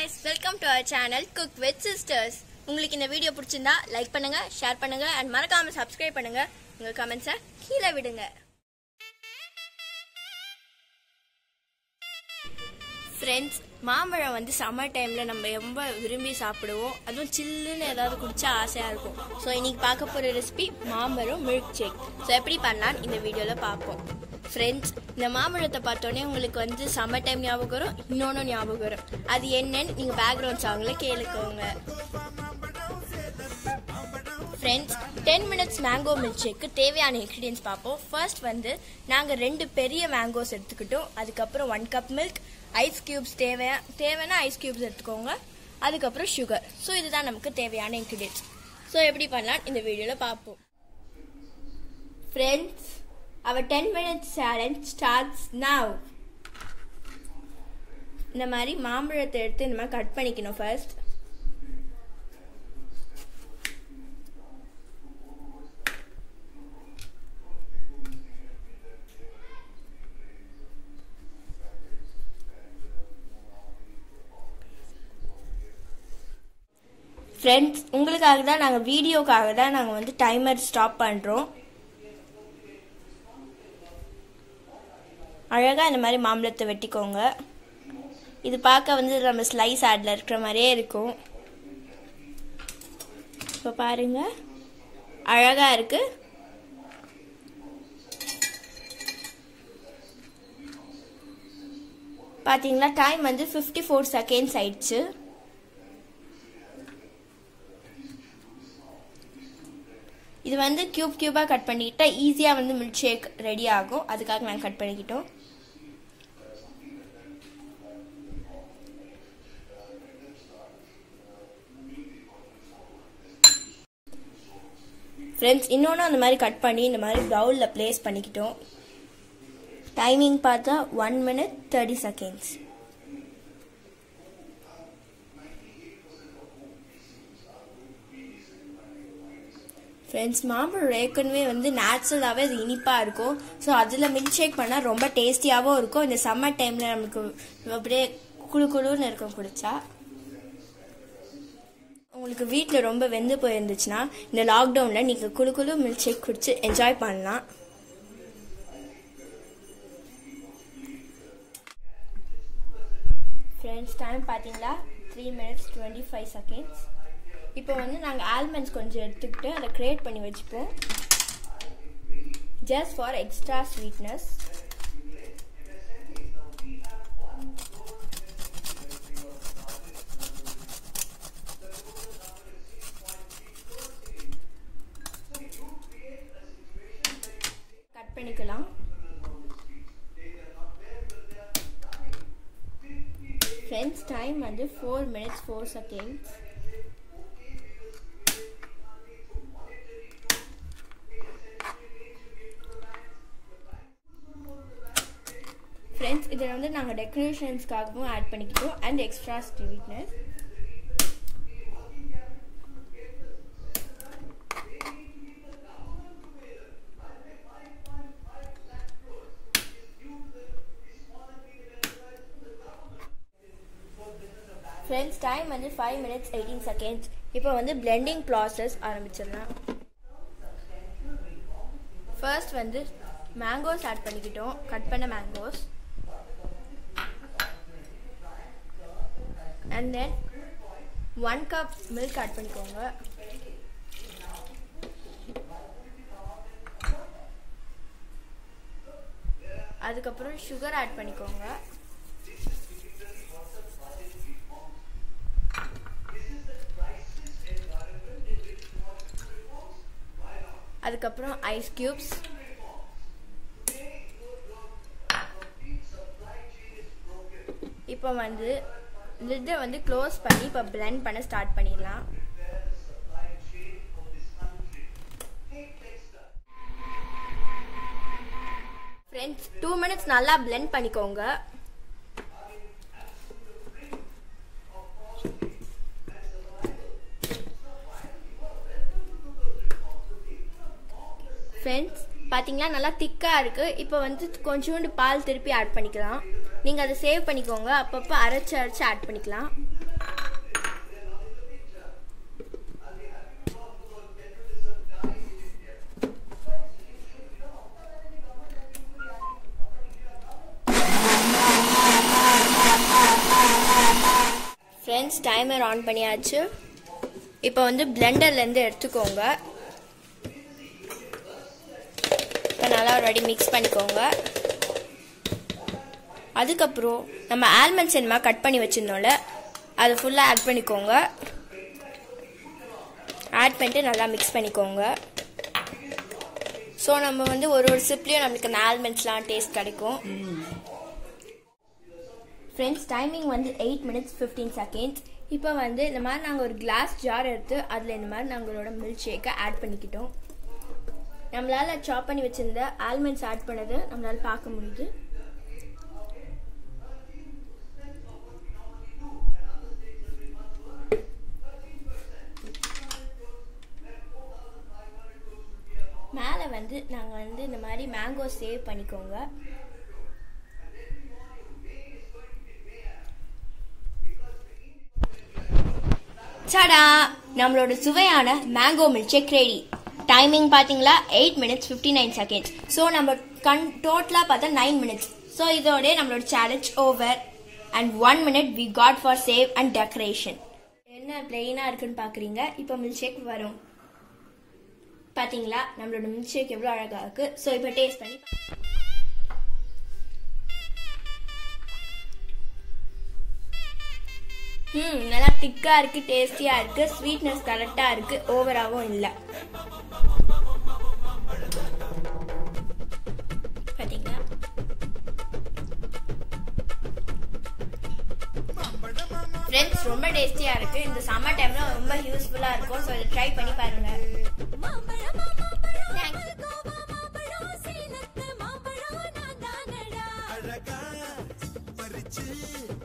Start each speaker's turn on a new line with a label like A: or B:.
A: guys welcome to our channel cook with sisters உங்களுக்கு இந்த video பிடிச்சிருந்தா லைக் பண்ணுங்க ஷேர் பண்ணுங்க அண்ட் மறக்காம சப்ஸ்கிரைப் பண்ணுங்க உங்க கமெண்ட்ஸை கீழே விடுங்க ஃப்ரெண்ட்ஸ் மாம்பழம் வந்து சம்மர் டைமில் நம்ம ரொம்ப விரும்பி சாப்பிடுவோம் அதுவும் சில்லுன்னு ஏதாவது குடிச்சா ஆசையாக இருக்கும் ஸோ இன்னைக்கு பார்க்க போகிற ரெசிபி மாம்பழம் மில்க் ஷேக் ஸோ எப்படி பண்ணலான்னு இந்த வீடியோவில் பார்ப்போம் ஃப்ரெண்ட்ஸ் இந்த மாம்பழத்தை பார்த்தோன்னே உங்களுக்கு வந்து சம்மர் டைம் ஞாபகம் வரும் இன்னொன்று ஞாபகம் வரும் அது என்னன்னு நீங்கள் பேக்ரவுண்ட் சாங்கில் கேளுக்கோங்க friends ten minutes mango milk ஷேக்கு தேவையான இன்க்ரீடியன்ஸ் பார்ப்போம் ஃபர்ஸ்ட் வந்து நாங்கள் ரெண்டு பெரிய மேங்கோஸ் எடுத்துக்கிட்டோம் அதுக்கப்புறம் one cup milk ice cubes தேவை தேவைன்னா ஐஸ் கியூப்ஸ் எடுத்துக்கோங்க அதுக்கப்புறம் சுகர் ஸோ இதுதான் நமக்கு தேவையான இன்க்ரீடியன்ஸ் ஸோ எப்படி பண்ணலாம் இந்த வீடியோவில் பார்ப்போம் friends our ten minutes challenge starts now இந்த மாதிரி மாம்பழத்தை எடுத்து இந்த மாதிரி கட் பண்ணிக்கணும் ஃபர்ஸ்ட் ஃப்ரெண்ட்ஸ் உங்களுக்காக தான் நாங்கள் வீடியோக்காக தான் நாங்கள் வந்து டைமர் ஸ்டாப் பண்ணுறோம் அழகாக இந்த மாதிரி மாம்பழத்தை வெட்டிக்கோங்க இது பார்க்க வந்து நம்ம ஸ்லைஸ் ஆடில் இருக்கிற மாதிரியே இருக்கும் இப்போ பாருங்க அழகாக இருக்கு பார்த்தீங்களா டைம் வந்து ஃபிஃப்டி ஃபோர் செகண்ட்ஸ் ஆயிடுச்சு இது வந்து கியூப் கியூபாக கட் பண்ணிக்கிட்டா ஈஸியாக வந்து மில்க் ஷேக் ரெடி ஆகும் அதுக்காக நாங்கள் கட் பண்ணிக்கிட்டோம் ஃப்ரெண்ட்ஸ் இன்னொன்று அந்த மாதிரி கட் பண்ணி இந்த மாதிரி பவுலில் ப்ளேஸ் பண்ணிக்கிட்டோம் டைமிங் பார்த்தா one minute thirty seconds friends மாம்பழம் ஏற்கனவே வந்து நேச்சுரலாகவே அது இனிப்பாக இருக்கும் ஸோ அதில் மில்க் ஷேக் பண்ணால் ரொம்ப டேஸ்டியாகவும் இருக்கும் இந்த சம்மர் டைமில் நமக்கு அப்படியே குழு குழுன்னு இருக்கும் குடிச்சா உங்களுக்கு வீட்டில் ரொம்ப வெந்து போயிருந்துச்சுன்னா இந்த லாக்டவுனில் நீங்கள் குழு குழு மில்க் ஷேக் குடிச்சு என்ஜாய் பண்ணலாம் ஃப்ரெண்ட்ஸ் டைம் பார்த்தீங்களா three minutes twenty five seconds இப்போ வந்து நாங்கள் ஆல்மண்ட்ஸ் கொஞ்சம் எடுத்துக்கிட்டு அதை க்ரியேட் பண்ணி வச்சுப்போம் just for extra sweetness cut பண்ணிக்கலாம் ஃப்ரெண்ட்ஸ் டைம் வந்து four minutes four seconds friends இதில் வந்து நாங்கள் டெக்கரேஷன்ஸ்க்காகவும் ஆட் பண்ணிக்கிட்டோம் and extra sweetness friends time வந்து ஃபைவ் மினிட்ஸ் எயிட்டீன் செகண்ட்ஸ் இப்போ வந்து பிளெண்டிங் ப்ராசஸ் ஆரம்பிச்சிடலாம் ஃபர்ஸ்ட் வந்து மேங்கோஸ் ஆட் பண்ணிக்கிட்டோம் கட் பண்ண mangoes and then one cup milk add பண்ணிக்கோங்க அதுக்கப்புறம் சுகர் ஆட் பண்ணிக்கோங்க அதுக்கப்புறம் ஐஸ் கியூப்ஸ் இப்போ வந்து லிட்டை வந்து க்ளோஸ் பண்ணி இப்போ பிளெண்ட் பண்ண ஸ்டார்ட் பண்ணிடலாம் ஃப்ரெண்ட்ஸ் டூ மினிட்ஸ் நல்லா பிளெண்ட் பண்ணிக்கோங்க ஃப்ரெண்ட்ஸ் பார்த்தீங்களா நல்லா திக்காக இருக்குது இப்போ வந்து கொஞ்சோண்டு பால் திருப்பி ஆட் பண்ணிக்கலாம் நீங்கள் அதை சேவ் பண்ணிக்கோங்க அப்பப்போ அரைச்சி அரைச்சி ஆட் பண்ணிக்கலாம் ஃப்ரெண்ட்ஸ் டைமர் ஆன் பண்ணியாச்சு இப்போ வந்து பிளெண்டர்லேருந்து எடுத்துக்கோங்க இப்போ நல்லா ஒரு வாட்டி மிக்ஸ் பண்ணிக்கோங்க அதுக்கப்புறம் நம்ம ஆல்மண்ட்ஸ் என்னமா கட் பண்ணி வச்சிருந்தோம்ல அதை ஃபுல்லாக ஆட் பண்ணிக்கோங்க ஆட் பண்ணிட்டு நல்லா மிக்ஸ் பண்ணிக்கோங்க ஸோ நம்ம வந்து ஒரு ஒரு சிப்லேயும் நம்மளுக்கு அந்த ஆல்மண்ட்ஸ்லாம் டேஸ்ட் கிடைக்கும் ஃப்ரெண்ட்ஸ் டைமிங் வந்து எயிட் மினிட்ஸ் ஃபிஃப்டீன் செகண்ட்ஸ் இப்போ வந்து இந்த மாதிரி நாங்கள் ஒரு கிளாஸ் ஜார் எடுத்து அதில் இந்த மாதிரி நாங்களோட மில்க் ஷேக்கை ஆட் பண்ணிக்கிட்டோம் நம்மளால் சாப் பண்ணி வச்சிருந்த ஆல்மண்ட்ஸ் ஆட் பண்ணது நம்மளால் பார்க்க முடியுது மேலே வந்து நாங்கள் வந்து இந்த மாதிரி மேங்கோ சேவ் பண்ணிக்கோங்க சடா நம்மளோட சுவையான mango milkshake ready timing பார்த்தீங்களா eight minutes fifty nine seconds so நம்ம கண் டோட்டலாக பார்த்தா நைன் மினிட்ஸ் ஸோ இதோட நம்மளோட challenge over and one minute we got for save and decoration என்ன பிளெயினாக இருக்குன்னு பார்க்குறீங்க இப்போ மில்க் ஷேக் வரும் பார்த்தீங்களா நம்மளோட மில்க் ஷேக் எவ்வளோ அழகாக இருக்குது ஸோ இப்போ டேஸ்ட் பண்ணி ம் நல்லா திக்காக இருக்குது டேஸ்டியாக இருக்குது ஸ்வீட்னஸ் கரெக்டாக இருக்குது ஓவராகவும் இல்லை பார்த்தீங்களா ஃப்ரெண்ட்ஸ் ரொம்ப டேஸ்டியாக இருக்குது இந்த சம்மர் டைமில் ரொம்ப யூஸ்ஃபுல்லாக இருக்கும் ஸோ இதை ட்ரை பண்ணி பாருங்கள் Thanks.
B: அழகா பறிச்சு